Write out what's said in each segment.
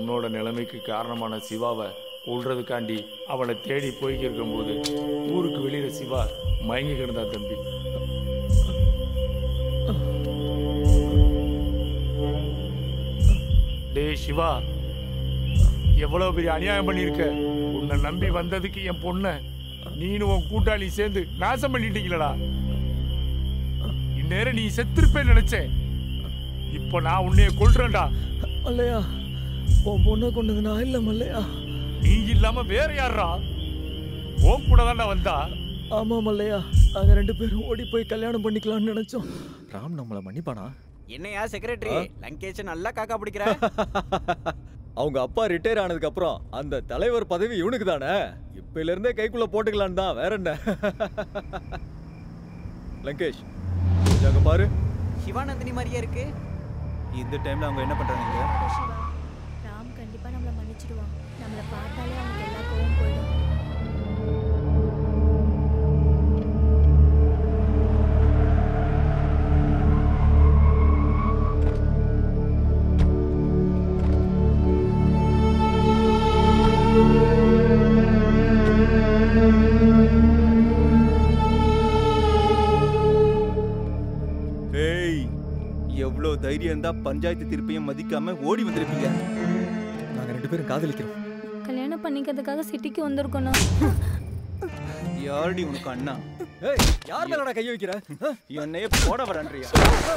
உன்னோட நிலைமைக்கு காரணமான சிவாவை கொள்றதுக்காண்டி அவளை தேடி போய்க்கு இருக்கும்போது ஊருக்கு வெளியில சிவா மயங்கி கிடந்தா தம்பி டேய் சிவா எவ்வளவு பெரிய அநியாயம் பண்ணியிருக்க உன்னை நம்பி வந்ததுக்கு என் பொண்ணை நீனும் உன் கூட்டாளி சேர்ந்து நாசம் பண்ணிட்டீங்களடா இந்நேரம் நீ செத்திருப்பேன்னு நினைச்சேன் இப்போ நான் உன்னைய கொல்றேன்டா மல்லையா உன் பொண்ணை கொண்டது நான் இல்லை மல்லையா நீ இல்லாம வேற யாரா உன் கூட தான்டா வந்தா ஆமா மல்லையா நாங்க ரெண்டு பேரும் ஓடி போய் கல்யாணம் பண்ணிக்கலாம்னு நினைச்சோம் ராம் நம்மள மன்னிப்பானா என்னையா செக்ரட்டரி லங்கேஷ் நல்லா காக்கா பிடிக்கிற அவங்க அப்பா ரிட்டையர் ஆனதுக்கு அப்புறம் அந்த தலைவர் பதவி இவனுக்கு தானே இப்பையில இருந்தே கைக்குள்ள போட்டுக்கலான்னு தான் வேற என்ன லங்கேஷ் கொஞ்சம் அங்க பாரு சிவானந்தினி மாதிரியே இருக்கு இந்த டைம்ல அவங்க என்ன பண்றாங்க சிவா ராம் கண்டிப்பா நம்மள மன்னிச்சிடுவான் நம்மள பார்த்தாலே அவனுக்கு எல்லா கோவம் போயிடும் ஏய் எவ்வளோ தைரியம் இருந்தா பஞ்சாயத்து தீர்ப்பையும் மதிக்காம ஓடி வந்திருப்பீங்க நாங்க ரெண்டு பேரும் காதலிக்கிறோம் கல்யாணம் பண்ணிக்கிறதுக்காக சிட்டிக்கு வந்திருக்கணும் யாரடி உனக்கு அண்ணா ஏய் யார் மேலடா கை வைக்கிற என்னையே போட வரன்றியா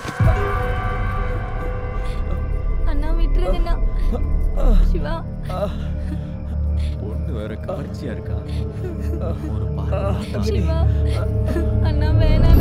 அண்ணா விட்டுருங்கண்ணா சிவா பொண்ணு வேற கவர்ச்சியா இருக்கா ஒரு சிவா அண்ணா வேணாண்ணா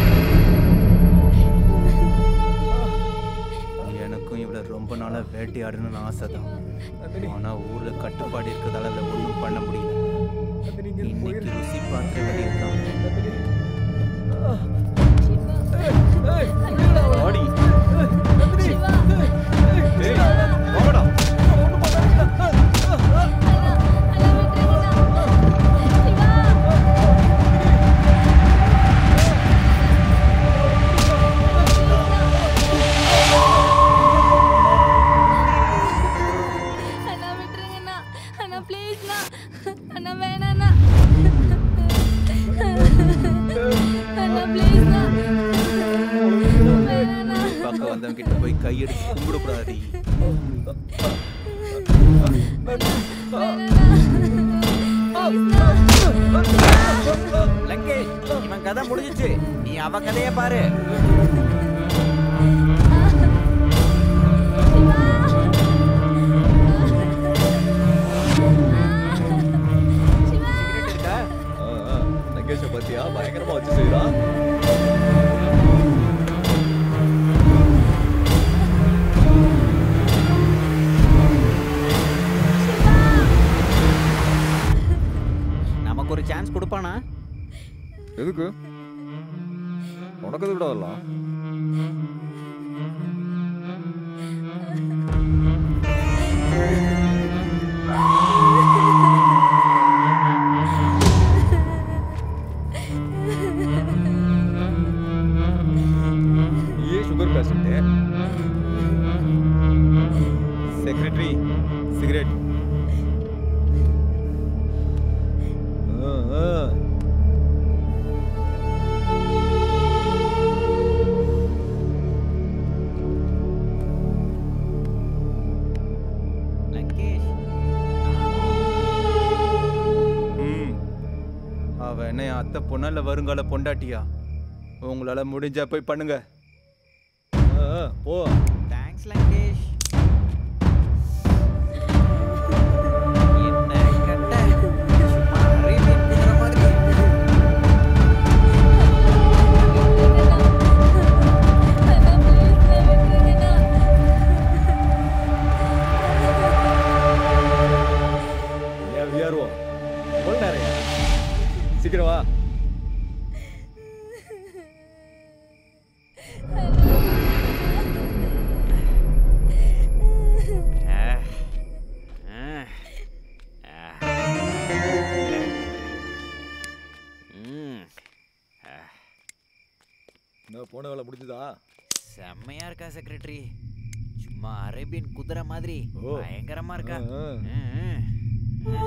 எனக்கும் இவ்வளவு ரொம்ப நாளா வேட்டையாடணும்னு ஆசை தான் ஆனா ஊர்ல கட்டுப்பாடு இருக்கிறதால அதை ஒன்றும் பண்ண முடியல இன்னைக்கு ருசி பார்த்து வெளியிருக்கான் ஆடி சிவா ஏய், வாங்கடா. அண்ணா விட்டுருங்கண்ணா அண்ணா ப்ளீஸ்ண்ணா அண்ணா வேணாண்ணா அண்ணா ப்ளீஸ்ண்ணா வேணாண்ணா பக்கம் வந்தவங்க கிட்ட போய் கையெடுத்து கும்பிடக்கூடாது லங்கேஷ் இவன் கதை முடிஞ்சிச்சு நீ அவ கதைய பாரு சிகரெட் இருக்கா லங்கேஷ பத்தியா பயங்கரமா வச்சு செய்யறான் நமக்கு ஒரு சான்ஸ் கொடுப்பானா எதுக்கு உனக்கு எதுக்கு அதெல்லாம் நீயே sugar patient secretary cigarette Lankesh ம் அவ என்ன என் அத்தை பொண்ணா இல்ல வருங்கால பொண்டாட்டியா உங்களால முடிஞ்சா போய் பண்ணுங்க போ தேங்க்ஸ் லங்கேஷ் என்ன கட்ட சும்மா அரேபியன் குதிரை மாதிரி ஏன் வியாருவோம் எவ்வளோ நேரம் சீக்கிரம் வா ம் இந்த போன வேலை முடிஞ்சுதா செம்மையா இருக்கா செக்ரட்டரி சும்மா நம்ம அரேபியன் குதிரை மாதிரி ஓ. பயங்கரமா இருக்கா ஆ. ம், ம்.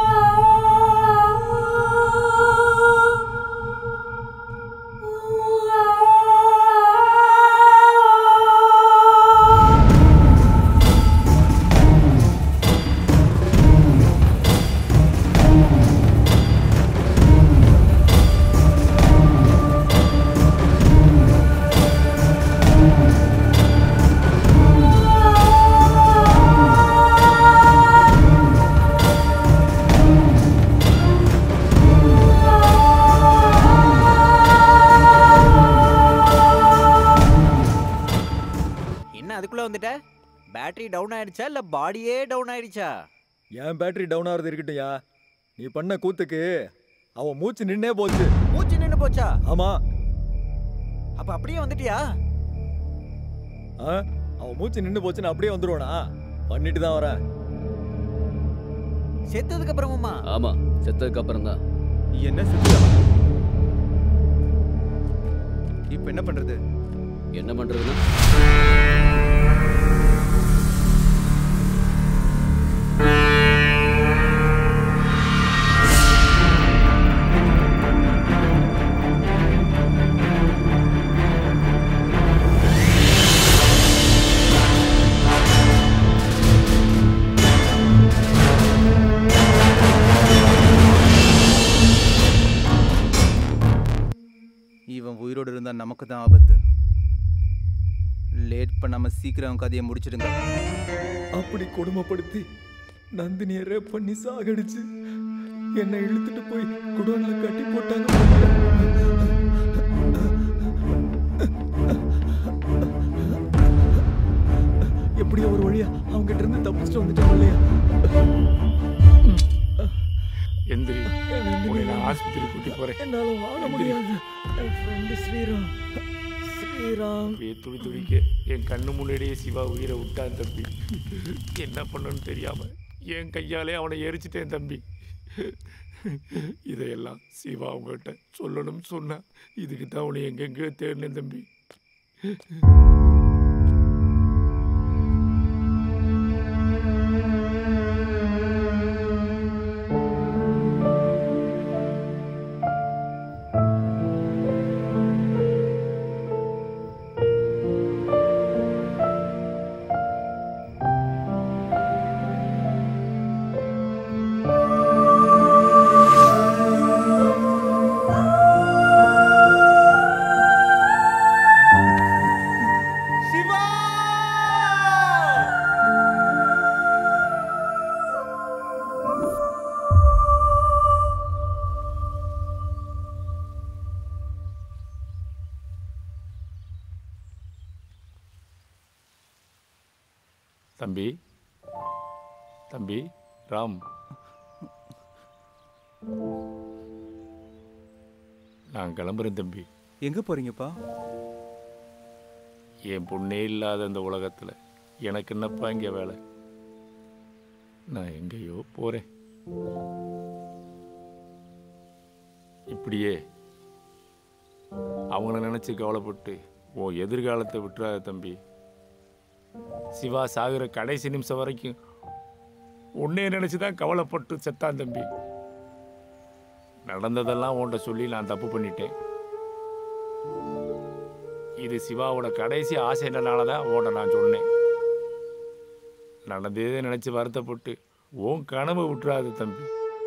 என்ன அதுக்குள்ள வந்துட்ட பேட்டரி டவுன் ஆயிடுச்சா இல்ல பாடியே டவுன் ஆயிடுச்சா என் பேட்டரி டவுன் ஆகிறது இருக்கட்டும்யா நீ பண்ண கூத்துக்கு அவன் மூச்சு நின்னே போச்சு மூச்சு நின்னு போச்சா ஆமா அப்ப அப்படியே வந்துட்டியா ஆ அவன் மூச்சு நின்னு போச்சுன்னு அப்படியே வந்துருவானா பண்ணிட்டு தான் வரேன் செத்ததுக்கு அப்புறமுமா ஆமா செத்ததுக்கு அப்புறம் தான் என்ன சுத்தா இப்போ என்ன பண்றது என்ன பண்றதுன்னா இவன் உயிரோடு இருந்தா நமக்கு தான் ஆபத்து லேட் பண்ணாம சீக்கிரம் கதையை முடிச்சிடுங்க அப்படி கொடுமைப்படுத்தி நந்தினியை ரேப் பண்ணி சாகடிச்சு என்னை இழுத்துட்டு போய் குடோன்ல கட்டி போட்டாங்க எப்படியோ ஒரு வழியா அவங்க கிட்ட இருந்து தப்பிச்சுட்டு வந்துட்டோம் இல்லையா எந்திரி உன்னை நான் ஆஸ்பத்திரி கூட்டி போறேன் என்னால வாழ முடியாது என் ஃப்ரெண்டு ஸ்ரீராம் ஸ்ரீராம் அப்படியே துடி துடிக்க என் கண்ணு முன்னாடியே சிவா உயிரை விட்டான் தம்பி என்ன பண்ணணும்னு தெரியாம என் கையாலே அவனை எரிச்சிட்டேன் தம்பி இதையெல்லாம் சிவா உங்ககிட்ட சொல்லணும்னு சொன்னா இதுக்கு தான் உன்னை எங்கெங்கேயோ தேடினேன் தம்பி சிவா தம்பி தம்பி ராம் நான் கிளம்புறேன் தம்பி எங்க போறீங்கப்பா என் பொண்ணே இல்லாத இந்த உலகத்தில் எனக்கு என்னப்பா இங்கே வேலை நான் எங்கேயோ போகிறேன் இப்படியே அவங்கள நினச்சி கவலைப்பட்டு உன் எதிர்காலத்தை விட்டுறாத தம்பி சிவா சாகுற கடைசி நிமிஷம் வரைக்கும் உன்னே நினச்சி தான் கவலைப்பட்டு செத்தான் தம்பி நடந்ததெல்லாம் உன்கிட்ட சொல்லி நான் தப்பு பண்ணிட்டேன் இது சிவாவோட கடைசி ஆசைன்றனால தான் உன்கிட்ட நான் சொன்னேன் நடந்ததே நினச்சி வருத்தப்பட்டு உன் கனவை விட்டுறாது தம்பி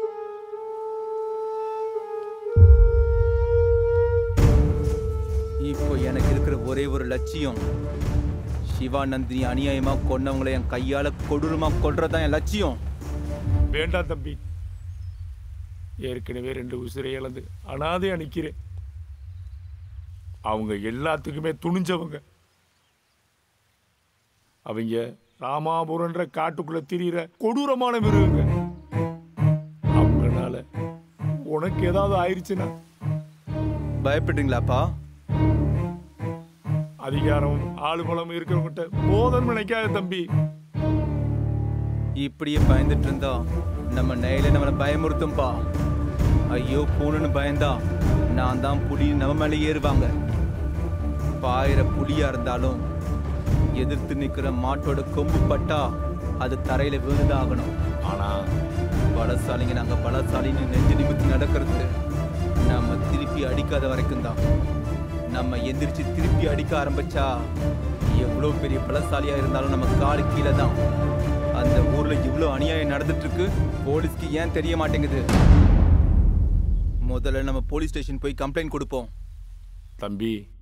இப்போ எனக்கு இருக்கிற ஒரே ஒரு லட்சியம் சிவா நந்தினி அநியாயமா கொன்னவங்களை என் கையால கொடூரமா கொல்றதுதான் என் லட்சியம் வேண்டாம் தம்பி ஏற்கனவே ரெண்டு உசிரை இழந்து அனாதையா நிற்கிறேன் அவங்க எல்லாத்துக்குமே துணிஞ்சவங்க அவங்க ராமாபுரன்ற காட்டுக்குள்ள திரியிற கொடூரமான மிருகங்க அவங்கனால உனக்கு ஏதாவது ஆயிடுச்சுன்னா பயப்படுறீங்களாப்பா அதிகாரம் ஆளுபலம் இருக்கிறவங்கிட்ட போதன் நினைக்காத தம்பி இப்படியே பயந்துட்டு இருந்தா நம்ம நெயில நம்மளை பயமுறுத்தும்பா ஐயோ பூணுன்னு பயந்தா நான் தான் புலி நம்ம மேலே ஏறுவாங்க பாயிர புலியா இருந்தாலும் எதிர்த்து நிக்கிற மாட்டோட கொம்பு பட்டா அது தரையில விழுந்துதான் ஆகணும் ஆனா பலசாலிங்க நாங்க பலசாலின்னு நெஞ்சு நிமித்து நடக்கிறது நம்ம திருப்பி அடிக்காத வரைக்கும் தான் நம்ம எந்திரிச்சு திருப்பி அடிக்க ஆரம்பிச்சா எவ்வளோ பெரிய பலசாலியா இருந்தாலும் நம்ம காலு கீழே தான் அந்த ஊர்ல இவ்வளோ அநியாயம் நடந்துட்டு இருக்கு போலீஸ்க்கு ஏன் தெரிய மாட்டேங்குது முதல்ல நம்ம போலீஸ் ஸ்டேஷன் போய் கம்ப்ளைண்ட் கொடுப்போம் தம்பி